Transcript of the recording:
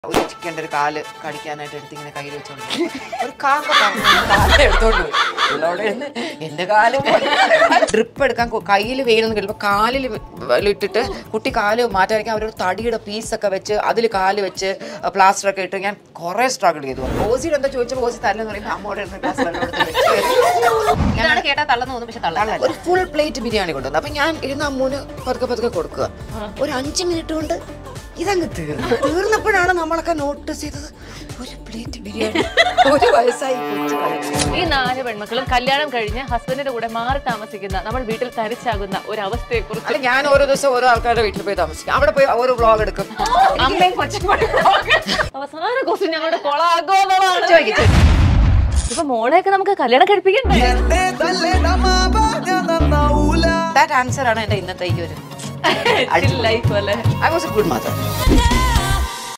ഒരു ചിക്കൻ്റെ ഒരു കാല് കടിക്കാനായിട്ട് എടുത്ത് ഇങ്ങനെ കയ്യിൽ വെച്ചോണ്ട് ഒരു കാക്ക പറഞ്ഞു കാല് എടുത്തോണ്ട് പോയി ഉള്ളവിടെ ഇരുന്ന് എന്റെ കാല് ഡ്രിപ്പ് എടുക്കാൻ കയ്യിൽ വെയിലൊന്നും കിട്ടും കാലിൽ ഇട്ടിട്ട് കുട്ടി കാല് മാറ്റാതിരിക്കാൻ അവരൊരു തടിയുടെ പീസൊക്കെ വെച്ച് അതിൽ കാല് വെച്ച് പ്ലാസ്റ്റർ ഒക്കെ ഇട്ട് ഞാൻ കുറെ സ്ട്രഗിൾ ചെയ്തു ഓസിയുടെ എന്താ ചോദിച്ചപ്പോൾ ഓസി തല്ലെന്ന് പറയുമ്പോൾ അമ്മോടെ ഇരുന്ന് glass വെള്ളം എടുത്ത് വെച്ച് ഇതാണ് കേട്ടാ തള്ളന്ന് തോന്നും പക്ഷെ തള്ള ഒരു ഫുൾ പ്ലേറ്റ് ബിരിയാണി കൊണ്ടുവന്നു അപ്പൊ ഞാൻ ഇരുന്ന അമ്മൂന് പതുക്കെ പതുക്കെ കൊടുക്കുക ഒരു അഞ്ച് മിനിറ്റ് കൊണ്ട് ഇതങ്ങ് തീർന്നു തീർന്നപ്പോഴാണ് നമ്മളൊക്കെ നോട്ടീസ് ചെയ്തത് ഒരു പ്ലേറ്റ് ബിരിയാണി ഒരു വയസ്സായി കൊച്ചു കഴിച്ചു. ഈ നാല് പെൺമക്കളും കല്യാണം കഴിഞ്ഞ് ഹസ്ബൻഡിന്റെ കൂടെ മാറി താമസിക്കുന്ന നമ്മൾ വീട്ടിൽ തനിച്ചാകുന്ന ഒരു അവസ്ഥയെ കുറിച്ച് അല്ല ഞാൻ ഓരോ ദിവസം ഓരോ ആൾക്കാരുടെ വീട്ടിൽ പോയി താമസിക്കും അവിടെ പോയി ഓരോ വ്ളോഗ് എടുക്കും അമ്മയും കൊച്ചും കൂടെ അവസാന ക്വസ്റ്റ്യൻ ഞങ്ങളുടെ കൊളാകുമെന്നുള്ളതാണ് ചോദിക്കും, ചോദിക്കും. ഇപ്പൊ മോളെയൊക്കെ നമുക്ക് കല്യാണം കഴിപ്പിക്കണ്ടേ That answer ആണ് എന്റെ ഇന്നത്തെ ഈ ഒരു ലൈഫ് അല്ലേ I was a good mother